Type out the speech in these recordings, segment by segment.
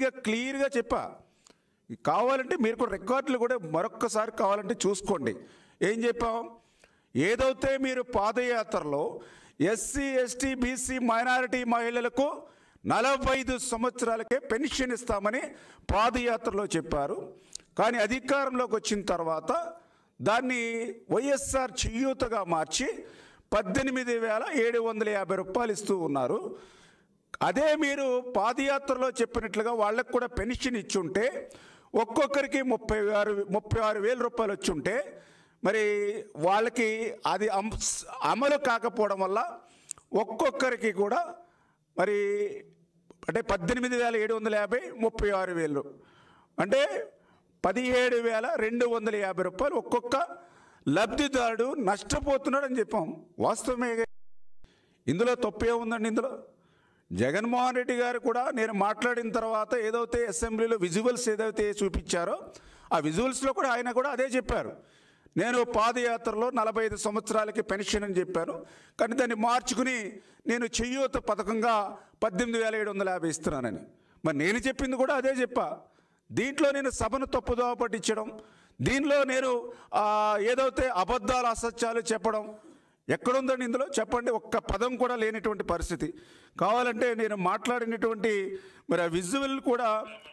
గట్టిగా క్లియర్గా చెప్పా కావాలంటే మీరు కూడా రికార్డులు కూడా మరొక్కసారి కావాలంటే చూసుకోండి ఏం చెప్పాం ఏదైతే మీరు పాదయాత్రలో ఎస్సీ ఎస్టీ బీసీ మైనారిటీ మహిళలకు నలభై ఐదు సంవత్సరాలకే పెన్షన్ ఇస్తామని పాదయాత్రలో చెప్పారు కానీ అధికారంలోకి వచ్చిన తర్వాత దాన్ని వైఎస్ఆర్ చేయూతగా మార్చి పద్దెనిమిది వేల ఏడు వందల యాభై రూపాయలు ఇస్తూ ఉన్నారు అదే మీరు పాదయాత్రలో చెప్పినట్లుగా వాళ్ళకు కూడా పెన్షన్ ఇచ్చుంటే ఒక్కొక్కరికి ముప్పై ఆరు ముప్పై ఆరు వేల రూపాయలు వచ్చి ఉంటే మరి వాళ్ళకి అది అం- అమలు కాకపోవడం వల్ల ఒక్కొక్కరికి కూడా మరి అంటే పద్దెనిమిది వేల ఏడు వందల యాభై ముప్పై ఆరు వేలు అంటే పదిహేడు వేల రెండు వందల యాభై రూపాయలు ఒక్కొక్క లబ్ధిదారుడు నష్టపోతున్నాడు అని చెప్పాం వాస్తవమే ఇందులో తప్పు ఏముందండి ఇందులో జగన్మోహన్ రెడ్డి గారు కూడా నేను మాట్లాడిన తర్వాత ఏదైతే అసెంబ్లీలో విజువల్స్ ఏదైతే చూపించారో ఆ విజువల్స్లో కూడా ఆయన కూడా అదే చెప్పారు నేను పాదయాత్రలో నలభై ఐదు సంవత్సరాలకి పెన్షన్ అని చెప్పాను కానీ దాన్ని మార్చుకుని నేను చెయ్యూత పథకంగా పద్దెనిమిది వేల ఏడు వందల యాభై ఇస్తున్నానని మరి నేను చెప్పింది కూడా అదే చెప్పా దీంట్లో నేను సభను తప్పుదోవ పట్టించడం దీనిలో నేను ఆ, ఏదైతే అబద్ధాలు అసత్యాలు చెప్పడం ఎక్కడుందండి ఇందులో చెప్పండి ఒక్క పదం కూడా లేనటువంటి పరిస్థితి కావాలంటే నేను మాట్లాడినటువంటి మరి ఆ విజువల్ కూడా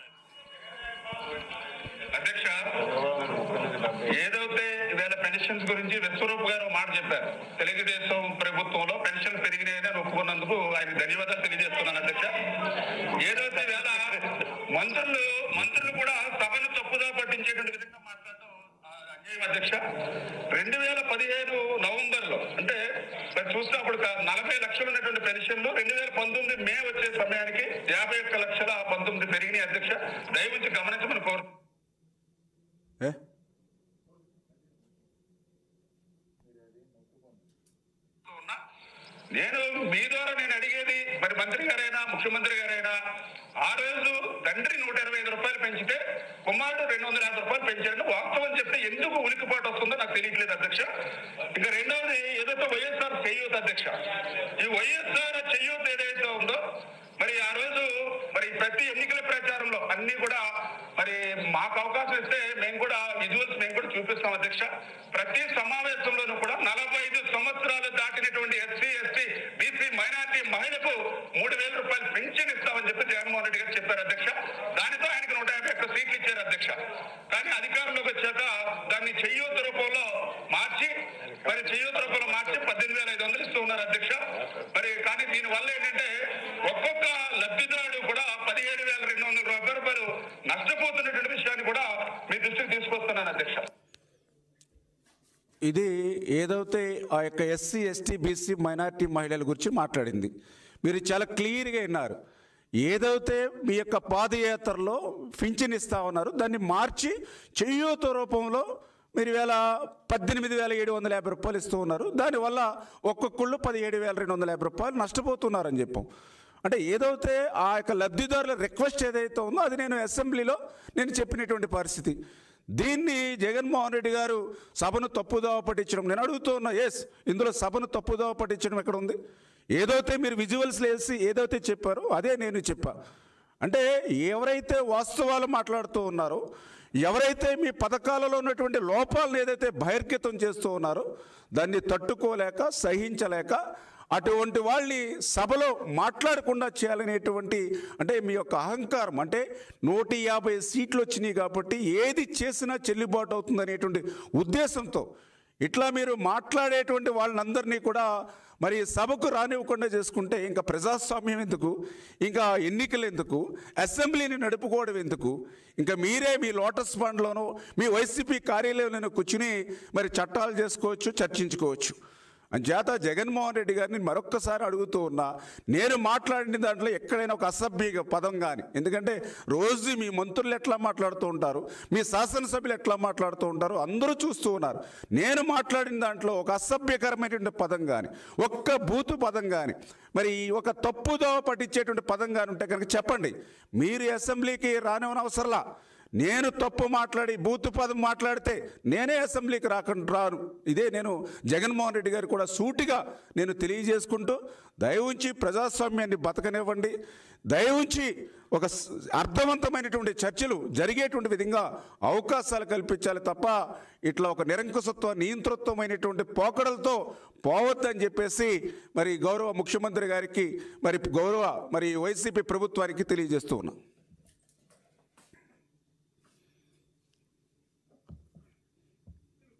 అధ్యక్ష ఏదైతే ఇవాళ పెన్షన్స్ గురించి విశ్వరూప్ గారు ఒక మాట చెప్పారు తెలుగుదేశం ప్రభుత్వంలో పెన్షన్ పెరిగినాయని అని ఒప్పుకున్నందుకు ఆయన ధన్యవాదాలు తెలియజేస్తున్నాను అధ్యక్ష ఏదైతే వేళ మంత్రులు మంత్రులు కూడా సభను తప్పుదా పట్టించేటువంటి విధంగా మాట్లాడటం ఆ, అన్యాయం అధ్యక్ష రెండు వేల పదిహేను నవంబర్ లో అంటే మరి చూస్తే అప్పుడు ఒక నలభై లక్షలు ఉన్నటువంటి పెన్షన్లు రెండు వేల పంతొమ్మిది మే వచ్చే సమయానికి యాభై ఒక్క లక్షల పంతొమ్మిది పెరిగినాయి అధ్యక్ష దయవుంచి గమనించమని కోరు ఏ ఉన్నా నేను మీ ద్వారా నేను అడిగేది మరి మంత్రి గారైనా ముఖ్యమంత్రి గారైనా ఆ రోజు తండ్రి నూట ఇరవై ఐదు రూపాయలు పెంచితే కుమారుడు రెండు వందల యాభై రూపాయలు పెంచారని వాస్తవం చెప్తే ఎందుకు ఉలికిపాటు వస్తుందో నాకు తెలియట్లేదు అధ్యక్ష ఇంకా రెండవది ఏదైతే వైఎస్ఆర్ చెయ్యూత అధ్యక్ష ఈ వైఎస్ఆర్ చెయ్యూత ఏదైతే ఉందో మరి ఆ రోజు మరి ప్రతి ఎన్నికల ప్రచారంలో అన్ని కూడా మరి మాకు అవకాశం ఇస్తే మేము కూడా విజువల్స్ మేము కూడా చూపిస్తాం అధ్యక్ష ప్రతి సమావేశంలోనూ కూడా నలభై ఐదు సంవత్సరాలు దాటినటువంటి ఎస్సీ ఎస్టీ బీసీ మైనార్టీ మహిళకు మూడు వేల రూపాయలు పెన్షన్ ఇస్తామని చెప్పి జగన్మోహన్ రెడ్డి గారు చెప్పారు అధ్యక్ష దానితో ఆయనకి నూట యాభై ఒక్క సీట్లు ఇచ్చారు అధ్యక్ష కానీ అధికారంలోకి వచ్చాక దాన్ని చెయ్యూత రూపంలో మార్చి మరి చెయ్యూత రూపంలో మార్చి పద్దెనిమిది వేల ఐదు వందలు ఇస్తూ ఉన్నారు అధ్యక్ష మరి కానీ దీని వల్ల ఏంటంటే ఒక్కొక్క లబ్ధిదారుడు కూడా పదిహేడు వేల రెండు వందల రూపాయల రూపాయలు నష్టపోతున్నటువంటి విషయాన్ని కూడా మీ దృష్టికి తీసుకొస్తున్నాను అధ్యక్ష ఇది ఏదైతే ఆ యొక్క ఎస్సీ ఎస్టీ బీసీ మైనారిటీ మహిళల గురించి మాట్లాడింది మీరు చాలా క్లియర్గా విన్నారు ఏదైతే మీ యొక్క పాదయాత్రలో పింఛన్ ఇస్తా ఉన్నారు దాన్ని మార్చి చెయ్యూత రూపంలో మీరు వేల పద్దెనిమిది వేల ఏడు వందల యాభై రూపాయలు ఇస్తూ ఉన్నారు దానివల్ల ఒక్కొక్కళ్ళు పదిహేడు వేల రెండు వందల యాభై రూపాయలు నష్టపోతున్నారని చెప్పాం అంటే ఏదైతే ఆ యొక్క లబ్ధిదారుల రిక్వెస్ట్ ఏదైతే ఉందో అది నేను అసెంబ్లీలో నేను చెప్పినటువంటి పరిస్థితి దీన్ని జగన్మోహన్ రెడ్డి గారు సభను తప్పుదోవ పట్టించడం నేను అడుగుతూ ఉన్నా ఎస్ ఇందులో సభను తప్పుదోవ పట్టించడం ఎక్కడ ఉంది ఏదైతే మీరు విజువల్స్ వేసి ఏదైతే చెప్పారో అదే నేను చెప్పా అంటే ఎవరైతే వాస్తవాలు మాట్లాడుతూ ఉన్నారో ఎవరైతే మీ పథకాలలో ఉన్నటువంటి లోపాలను ఏదైతే బహిర్గతం చేస్తూ ఉన్నారో దాన్ని తట్టుకోలేక సహించలేక అటువంటి వాళ్ళని సభలో మాట్లాడకుండా చేయాలనేటువంటి అంటే మీ యొక్క అహంకారం అంటే నూట యాభై సీట్లు వచ్చినాయి కాబట్టి ఏది చేసినా చెల్లుబాటు అవుతుంది అనేటువంటి ఉద్దేశంతో ఇట్లా మీరు మాట్లాడేటువంటి వాళ్ళందరినీ కూడా మరి సభకు రానివ్వకుండా చేసుకుంటే ఇంకా ప్రజాస్వామ్యం ఎందుకు ఇంకా ఎన్నికలు ఎందుకు అసెంబ్లీని నడుపుకోవడం ఎందుకు ఇంకా మీరే మీ లోటస్ ఫండ్లోనో మీ వైసీపీ కార్యాలయంలోనో కూర్చుని మరి చట్టాలు చేసుకోవచ్చు చర్చించుకోవచ్చు అంచేత జగన్మోహన్ రెడ్డి గారిని మరొక్కసారి అడుగుతూ ఉన్నా నేను మాట్లాడిన దాంట్లో ఎక్కడైనా ఒక అసభ్య పదం కానీ ఎందుకంటే రోజు మీ మంత్రులు ఎట్లా మాట్లాడుతూ ఉంటారు మీ శాసనసభ్యులు ఎట్లా మాట్లాడుతూ ఉంటారు అందరూ చూస్తూ ఉన్నారు నేను మాట్లాడిన దాంట్లో ఒక అసభ్యకరమైనటువంటి పదం కానీ ఒక్క బూతు పదం కానీ మరి ఒక తప్పుదో పట్టించేటువంటి పదం కానీ ఉంటే కనుక చెప్పండి మీరు అసెంబ్లీకి రానివన అవసరంలా నేను తప్పు మాట్లాడి బూతు పదం మాట్లాడితే నేనే అసెంబ్లీకి రాకుండా రాను ఇదే నేను జగన్మోహన్ రెడ్డి గారు కూడా సూటిగా నేను తెలియజేసుకుంటూ దయవుంచి ప్రజాస్వామ్యాన్ని బతకనివ్వండి దయవుంచి ఒక స- అర్థవంతమైనటువంటి చర్చలు జరిగేటువంటి విధంగా అవకాశాలు కల్పించాలి తప్ప ఇట్లా ఒక నిరంకుశత్వ నియంతృత్వమైనటువంటి పోకడలతో పోవద్దని చెప్పేసి మరి గౌరవ ముఖ్యమంత్రి గారికి మరి గౌరవ మరి వైసీపీ ప్రభుత్వానికి తెలియజేస్తూ ఉన్నాం